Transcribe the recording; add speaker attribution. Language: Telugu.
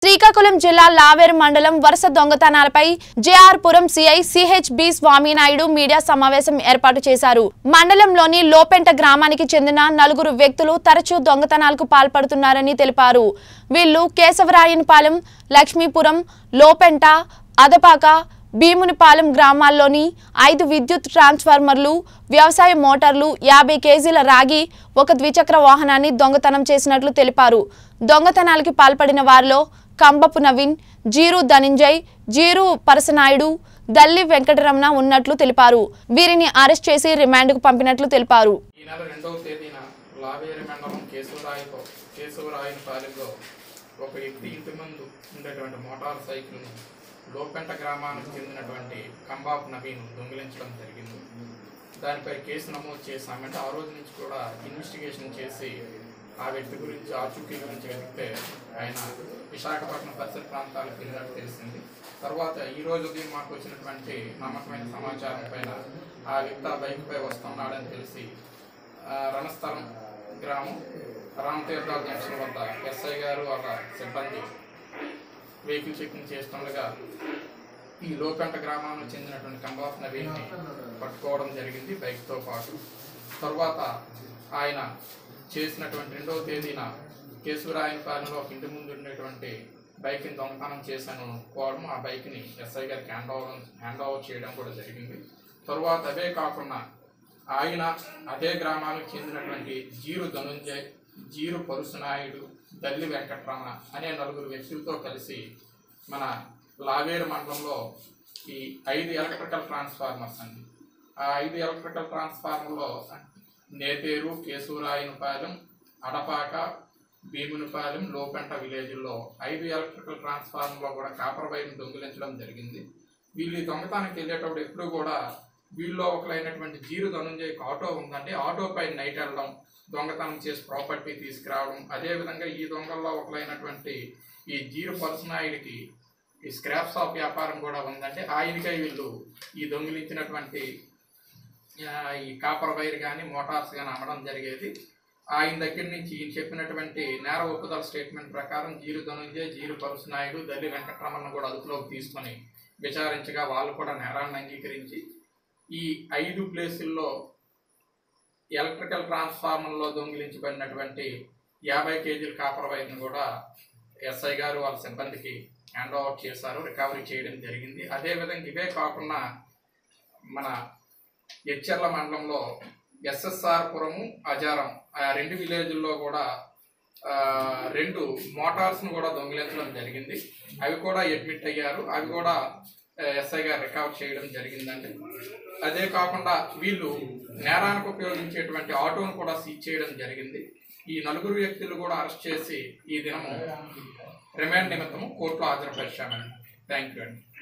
Speaker 1: శ్రీకాకుళం జిల్లా లావేరు మండలం వరుస దొంగతనాలపై JR Puram CI CH B Swaminaidu media సమావేశం ఏర్పాటు చేశారు మండలంలోని లోపెంట గ్రామానికి చెందిన నలుగురు వ్యక్తులు తరచూ దొంగతనాలకు పాల్పడుతున్నారని తెలిపారు వీళ్లు కేశవరాయనపాలెం లక్ష్మీపురం లోపెంట అదపాక భీమునిపాలెం గ్రామాల్లోని ఐదు విద్యుత్ ట్రాన్స్ఫార్మర్లు వ్యవసాయ మోటార్లు యాభై కేజీల రాగి ఒక ద్విచక్ర వాహనాన్ని దొంగతనం చేసినట్లు తెలిపారు దొంగతనాలకి పాల్పడిన వారిలో కంబపు నవీన్ జీరు ధనంజయ్ జీరు పరసనాయుడు దల్లి వెంకటరమణ ఉన్నట్లు తెలిపారు వీరిని అరెస్ట్ చేసి రిమాండ్కు పంపినట్లు తెలిపారు
Speaker 2: ఈ నెల రెండవ తేదీన లావేరి మండలం కేశవరాయ కేశవరాయన పాలెంలో ఒక వ్యక్తి ఇంటి ముందు ఉండేటువంటి మోటార్ సైకిల్ను లోపెంట గ్రామానికి చెందినటువంటి కంబాబు నవీన్ దొంగిలించడం జరిగింది దానిపై కేసు నమోదు చేశామంటే ఆ రోజు నుంచి కూడా ఇన్వెస్టిగేషన్ చేసి ఆ వ్యక్తి గురించి ఆచూకీ గురించి వెతికితే ఆయన విశాఖపట్నం పరిసర ప్రాంతాలకు వెళ్ళినట్టు తెలిసింది తర్వాత ఈ రోజు ఉదయం మాకు వచ్చినటువంటి నమ్మకమైన సమాచారం పైన ఆ వ్యక్తి ఆ బైక్పై వస్తున్నాడని తెలిసి ఆ, రణస్థలం గ్రామం రామతీర్థ జంక్షన్ వద్ద ఎస్ఐ గారు వాళ్ళ సిబ్బంది వెహికల్ చెకింగ్ చేస్తుండగా ఈ లోకంట గ్రామానికి చెందినటువంటి కంబాఫ్ నవీన్ని పట్టుకోవడం జరిగింది బైక్తో పాటు తర్వాత ఆయన చేసినటువంటి రెండవ తేదీన కేశవరాయనపాలెంలో ఒక ఇంటి ముందు ఉండేటువంటి బైక్ని దొంగతనం చేశాను పోవడం ఆ బైక్ని ఎస్ఐ గారికి హ్యాండ్ ఓవర్ హ్యాండ్ ఓవర్ చేయడం కూడా జరిగింది తరువాత అవే కాకుండా ఆయన అదే గ్రామానికి చెందినటువంటి జీరు ధనుంజయ్ జీరు పరుసునాయుడు దల్లి వెంకటరమణ అనే నలుగురు వ్యక్తులతో కలిసి మన లావేరు మండలంలో ఈ ఐదు ఎలక్ట్రికల్ ట్రాన్స్ఫార్మర్స్ అండి ఆ ఐదు ఎలక్ట్రికల్ ట్రాన్స్ఫార్మర్లో నేతేరు కేశూరాయనపాలెం అడపాక భీమునిపాలెం లోపెంట విలేజ్లో ఐదు ఎలక్ట్రికల్ ట్రాన్స్ఫార్మర్లో కూడా కాపర్ వైర్ని దొంగిలించడం జరిగింది వీళ్ళు ఈ దొంగతనానికి వెళ్ళేటప్పుడు ఎప్పుడు కూడా వీళ్ళలో ఒకలైనటువంటి జీరు ధనుంజయకి ఆటో ఉందండి ఆటో పై నైట్ వెళ్ళడం దొంగతనం చేసి ప్రాపర్టీ తీసుకురావడం అదేవిధంగా ఈ దొంగల్లో ఒకలైనటువంటి ఈ జీరు పర్సనాయుడికి ఈ స్క్రాప్ షాప్ వ్యాపారం కూడా ఉందండి ఆయనకై వీళ్ళు ఈ దొంగిలించినటువంటి ఆ, ఈ కాపర్ వైర్ కానీ మోటార్స్ కానీ అమ్మడం జరిగేది ఆయన దగ్గర నుంచి ఈయన చెప్పినటువంటి నేర ఒప్పుదల స్టేట్మెంట్ ప్రకారం జీరు ధనుంజయ్ జీరు పరుసునాయుడు దల్లి వెంకటరమణను కూడా అదుపులోకి తీసుకొని విచారించగా వాళ్ళు కూడా నేరాన్ని అంగీకరించి ఈ ఐదు ప్లేసుల్లో ఎలక్ట్రికల్ ట్రాన్స్ఫార్మర్లో దొంగిలించబడినటువంటి యాభై కేజీల కాపర్ వైర్ను కూడా ఎస్ఐ గారు వాళ్ళ సిబ్బందికి హ్యాండ్ ఓవర్ చేశారు రికవరీ చేయడం జరిగింది అదేవిధంగా ఇవే కాకుండా మన ఎచ్చర్ల మండలంలో ఎస్ఎస్ఆర్ పురము అజారం ఆ రెండు విలేజ్ల్లో కూడా ఆ, రెండు మోటార్స్ను కూడా దొంగిలించడం జరిగింది అవి కూడా అడ్మిట్ అయ్యారు అవి కూడా ఎస్ఐ గారు రికవర్ చేయడం జరిగిందండి అదే కాకుండా వీళ్ళు నేరానికి ఉపయోగించేటువంటి ఆటోను కూడా సీజ్ చేయడం జరిగింది ఈ నలుగురు వ్యక్తులు కూడా అరెస్ట్ చేసి ఈ దినము రిమాండ్ నిమిత్తము కోర్టులో హాజరుపరిచామండి థ్యాంక్ యూ అండి